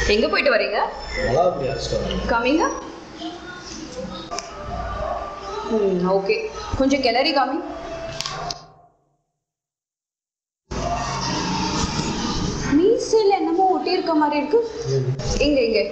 எங்க போயிட்டு வரீங்க நல்லா அப்படி அடிச்சிட்டு காமிங்க ம் ஓகே கொஞ்சம் கிளறி காமி மீசையில் என்னமோ ஒட்டி இருக்க மாதிரி இருக்கு இங்க இங்க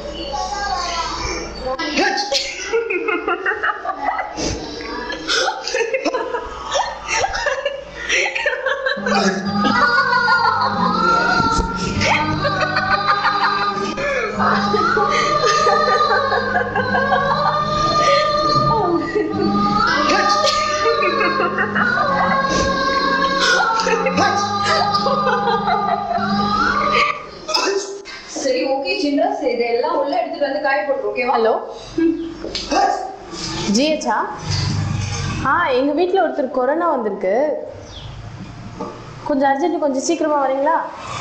சரி ஓகே சின்ராஸ் இதெல்லாம் உள்ள எடுத்துட்டு வந்து காய போட்டுரு ஓகேவா ஹலோ ஜிஹெச்சா ஆ எங்கள் வீட்டில் ஒருத்தர் கொரோனா வந்திருக்கு கொஞ்சம் அர்ஜென்ட் கொஞ்சம் சீக்கிரமாக வரீங்களா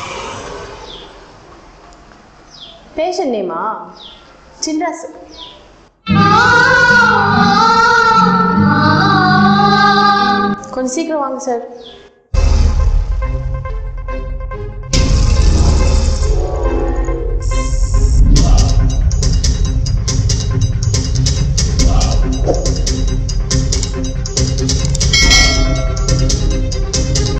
பேஷண்ட் நேமா சின்ராஸ் கொஞ்சம் சீக்கிரம் வாங்க சார்